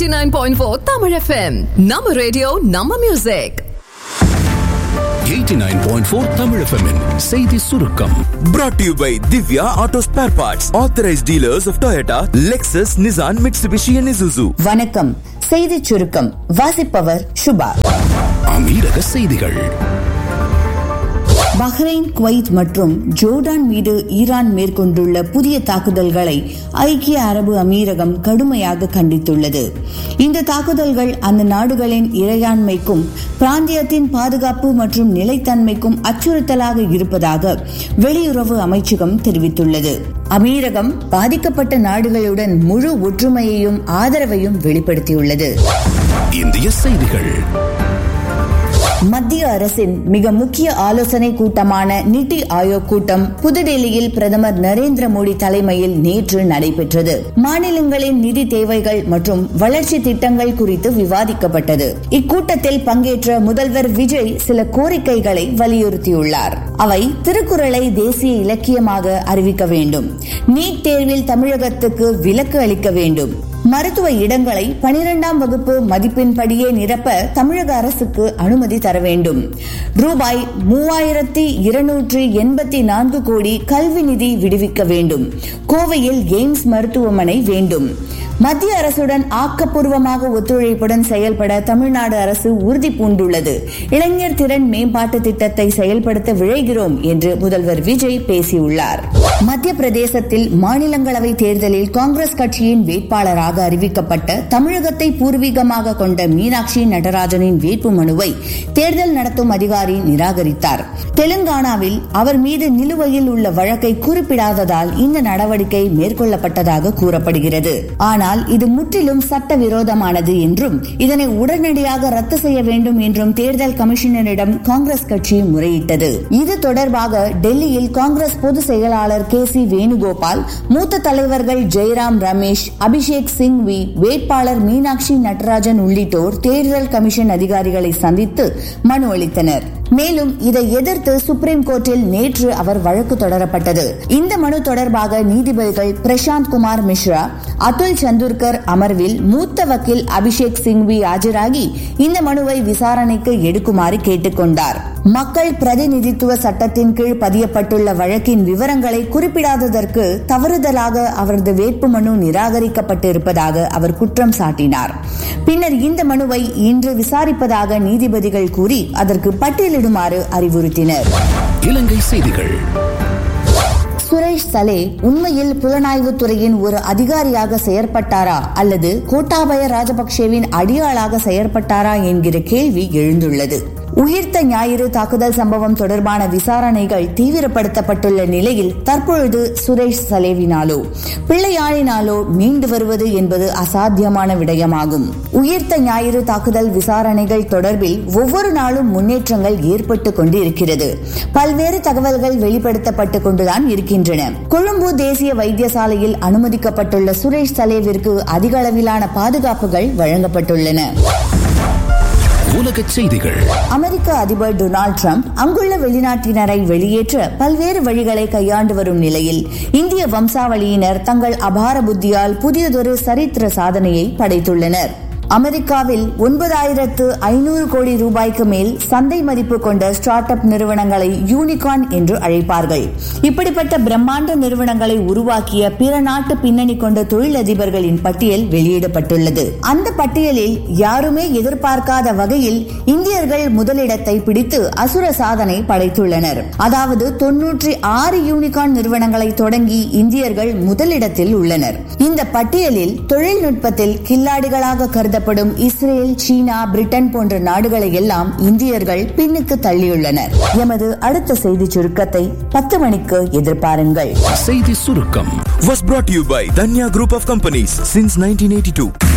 89.4 Tamil FM. நம்ம radio நம்ம music 89.4 Tamil FM -இன் செய்தி சுருக்கம் Brought to you by Divya Auto Spare Parts, authorized dealers of Toyota, Lexus, Nissan, Mitsubishi, and Isuzu. வணக்கம் செய்திச் சுருக்கம் வாசிப்பவர் சுபா அமீரக செய்திகள் பஹ்ரைன் குவைத் மற்றும் ஜோர்டான் மீது ஈரான் மேற்கொண்டுள்ள புதிய தாக்குதல்களை ஐக்கிய அரபு அமீரகம் கடுமையாக கண்டித்துள்ளது இந்த தாக்குதல்கள் அந்த நாடுகளின் இறையாண்மைக்கும் பிராந்தியத்தின் பாதுகாப்பு மற்றும் நிலைத்தன்மைக்கும் அச்சுறுத்தலாக இருப்பதாக வெளியுறவு அமைச்சகம் தெரிவித்துள்ளது அமீரகம் பாதிக்கப்பட்ட நாடுகளுடன் முழு ஒற்றுமையையும் ஆதரவையும் வெளிப்படுத்தியுள்ளது இந்திய செய்திகள் மத்திய அரசின் மிக முக்கிய ஆலோசனை கூட்டமான நிதி ஆயோக் கூட்டம் புதுடெல்லியில் பிரதமர் நரேந்திர மோடி தலைமையில் நேற்று நடைபெற்றது மாநிலங்களின் நிதி தேவைகள் மற்றும் வளர்ச்சி திட்டங்கள் குறித்து விவாதிக்கப்பட்டது இக்கூட்டத்தில் பங்கேற்ற முதல்வர் விஜய் சில கோரிக்கைகளை வலியுறுத்தியுள்ளார் அவை திருக்குறளை தேசிய இலக்கியமாக அறிவிக்க வேண்டும் நீட் தேர்வில் தமிழகத்துக்கு விலக்கு அளிக்க வேண்டும் மருத்துவ இடங்களை பனிரெண்டாம் வகுப்பு மதிப்பின்படியே நிரப்ப தமிழக அரசுக்கு அனுமதி தர வேண்டும் ரூபாய் மூவாயிரத்தி இருநூற்றி எண்பத்தி நான்கு கோடி கல்வி நிதி விடுவிக்க வேண்டும் கோவையில் எய்ம்ஸ் மருத்துவமனை வேண்டும் மத்திய அரசுடன் ஆக்கப்பூர்வமாக ஒத்துழைப்புடன் செயல்பட தமிழ்நாடு அரசு உறுதி பூண்டுள்ளது இளைஞர் திறன் மேம்பாட்டு திட்டத்தை செயல்படுத்த விழைகிறோம் என்று முதல்வர் விஜய் பேசியுள்ளார் மத்திய பிரதேசத்தில் மாநிலங்களவை தேர்தலில் காங்கிரஸ் கட்சியின் வேட்பாளராக அறிவிக்கப்பட்ட தமிழகத்தை பூர்வீகமாக கொண்ட மீனாட்சி நடராஜனின் வேட்பு மனுவை தேர்தல் நடத்தும் அதிகாரி நிராகரித்தார் தெலுங்கானாவில் அவர் மீது நிலுவையில் உள்ள வழக்கை குறிப்பிடாததால் இந்த நடவடிக்கை மேற்கொள்ளப்பட்டதாக கூறப்படுகிறது ஆனால் இது முற்றிலும் சட்டவிரோதமானது என்றும் இதனை உடனடியாக ரத்து செய்ய வேண்டும் என்றும் தேர்தல் கமிஷனரிடம் காங்கிரஸ் கட்சி முறையிட்டது இது தொடர்பாக டெல்லியில் காங்கிரஸ் பொதுச் செயலாளர் கே சி வேணுகோபால் மூத்த தலைவர்கள் ஜெயராம் ரமேஷ் அபிஷேக் சிங்வி வேட்பாளர் மீனாட்சி நடராஜன் உள்ளிட்டோர் தேர்தல் கமிஷன் அதிகாரிகளை சந்தித்து மனு அளித்தனர் மேலும் இதை எதிர்த்து சுப்ரீம் கோர்ட்டில் நேற்று அவர் வழக்கு தொடரப்பட்டது இந்த மனு தொடர்பாக நீதிபதிகள் பிரசாந்த் குமார் மிஸ்ரா அதுல் சந்துர்கர் அமர்வில் மூத்த வக்கீல் அபிஷேக் சிங்வி ஆஜராகி இந்த மனுவை விசாரணைக்கு எடுக்குமாறு கேட்டுக்கொண்டார் மக்கள் பிரதிநிதித்துவ சட்டத்தின் கீழ் பதியப்பட்டுள்ள வழக்கின் விவரங்களை குறிப்பிடாததற்கு தவறுதலாக அவரது வேட்புமனு நிராகரிக்கப்பட்டிருப்பதாக அவர் குற்றம் சாட்டினார் பின்னர் இந்த மனுவை இன்று விசாரிப்பதாக நீதிபதிகள் கூறி அதற்கு பட்டியலிடுமாறு அறிவுறுத்தினர் இலங்கை செய்திகள் சுரேஷ் சலே உண்மையில் புலனாய்வுத் துறையின் ஒரு அதிகாரியாக செயற்பட்டாரா அல்லது கோட்டாபய ராஜபக்சேவின் அடியாளாக செயற்பட்டாரா என்கிற கேள்வி எழுந்துள்ளது உயிர்த்த ஞாயிறு தாக்குதல் சம்பவம் தொடர்பான விசாரணைகள் தீவிரப்படுத்தப்பட்டுள்ள நிலையில் தற்பொழுது சுரேஷ் சலேவினாலோ பிள்ளையாழினாலோ மீண்டு வருவது என்பது அசாத்தியமான விடயமாகும் உயிர்த்த ஞாயிறு தாக்குதல் விசாரணைகள் தொடர்பில் ஒவ்வொரு நாளும் முன்னேற்றங்கள் ஏற்பட்டு கொண்டு இருக்கிறது பல்வேறு தகவல்கள் வெளிப்படுத்தப்பட்டு கொண்டுதான் இருக்கின்றன கொழும்பு தேசிய வைத்தியசாலையில் அனுமதிக்கப்பட்டுள்ள சுரேஷ் சலேவிற்கு அதிக அளவிலான பாதுகாப்புகள் வழங்கப்பட்டுள்ளன உலக செய்திகள் அமெரிக்க அதிபர் டொனால்டு டிரம்ப் அங்குள்ள வெளிநாட்டினரை வெளியேற்ற பல்வேறு வழிகளை கையாண்டு வரும் நிலையில் இந்திய வம்சாவளியினர் தங்கள் அபார புத்தியால் புதியதொரு சரித்திர சாதனையை படைத்துள்ளனர் அமெரிக்காவில் ஒன்பதாயிரத்து ஐநூறு கோடி ரூபாய்க்கு மேல் சந்தை மதிப்பு கொண்ட ஸ்டார்ட் அப் நிறுவனங்களை யூனிகார்ன் என்று அழைப்பார்கள் இப்படிப்பட்ட பிரம்மாண்ட நிறுவனங்களை உருவாக்கிய பிற நாட்டு பின்னணி கொண்ட தொழிலதிபர்களின் பட்டியல் வெளியிடப்பட்டுள்ளது அந்த பட்டியலில் யாருமே எதிர்பார்க்காத வகையில் இந்தியர்கள் முதலிடத்தை பிடித்து அசுர சாதனை படைத்துள்ளனர் அதாவது தொன்னூற்றி ஆறு யூனிகார்ன் நிறுவனங்களை தொடங்கி இந்தியர்கள் முதலிடத்தில் உள்ளனர் இந்த பட்டியலில் தொழில்நுட்பத்தில் கில்லாடிகளாக கருதப்படும் இஸ்ரேல் சீனா பிரிட்டன் போன்ற நாடுகளை எல்லாம் இந்தியர்கள் பின்னுக்கு தள்ளியுள்ளனர் எமது அடுத்த செய்தி சுருக்கத்தை பத்து மணிக்கு எதிர்பாருங்கள் செய்தி சுருக்கம் Was brought to you by Danya Group of Companies since 1982.